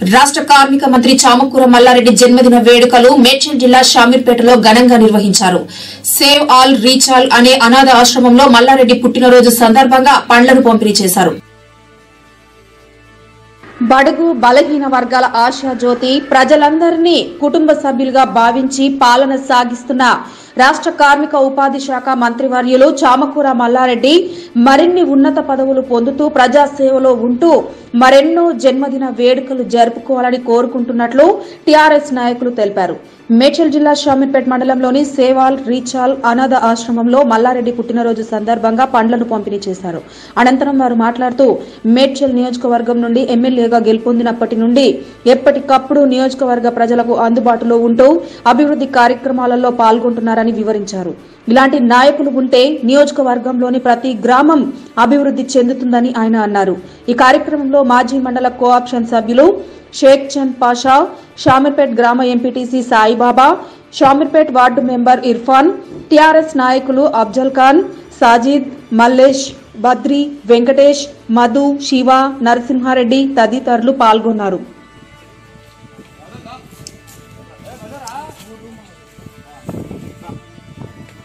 రాష్ట్ర కార్మిక మంత్రి చామకూర మల్లారెడ్డి జన్మదిన వేడుకలు మేడ్చల్ జిల్లా షామీర్పేటలో ఘనంగా నిర్వహించారు సేవ్ ఆల్ రీచ్ ఆల్ అనే అనాథ ఆశ్రమంలో మల్లారెడ్డి పుట్టినరోజు సందర్భంగా పండ్లను పంపిణీ చేశారు బడుగు బలహీన వర్గాల ఆశా జ్యోతి ప్రజలందరినీ కుటుంబ సభ్యులుగా భావించి పాలన సాగిస్తున్న రాష్ట్ర కార్మిక ఉపాధి శాఖ మంత్రివర్యులు చామకూర మల్లారెడ్డి మరిన్ని ఉన్నత పదవులు పొందుతూ ప్రజాసేవలో ఉంటూ మరెన్నో జన్మదిన వేడుకలు జరుపుకోవాలని కోరుకుంటున్నట్లు టీఆర్ఎస్ నాయకులు తెలిపారు మేడ్చల్ జిల్లా షామీర్పేట్ మండలంలోని సేవాల్ రీచాల్ అనాథ ఆశ్రమంలో మల్లారెడ్డి పుట్టినరోజు సందర్భంగా పండ్లను పంపిణీ చేశారు అనంతరం వారు మాట్లాడుతూ మేడ్చల్ నియోజకవర్గం నుండి ఎమ్మెల్యేగా గెలుపొందినప్పటి నుండి ఎప్పటికప్పుడు నియోజకవర్గ ప్రజలకు అందుబాటులో ఉంటూ అభివృద్ధి కార్యక్రమాలలో పాల్గొంటున్నారని వివరించారు ఇలాంటి నాయకులు ఉంటే నియోజకవర్గంలోని ప్రతి గ్రామం అభివృద్ధి చెందుతుందని ఆయన అన్నారు ఈ కార్యక్రమంలో మాజీ మండల కోఆప్షన్ సభ్యులు షేక్ చంద్ పాషా షామీర్పేట్ గ్రామ MPTC Saibaba Shamirpet ward member Irfan TRS నాయకులు అఫ్జల్ ఖాన్ సాజిద్ మల్లేష్ బద్రి వెంకటేష్ మధు శివ నరసింహారెడ్డి తదితరులు పాల్గొన్నారు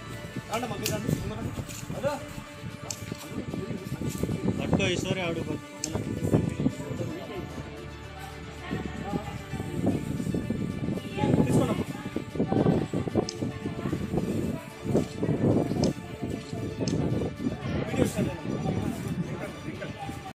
పట్టుకో ఈశ్వరి ఆడు పట్టుకో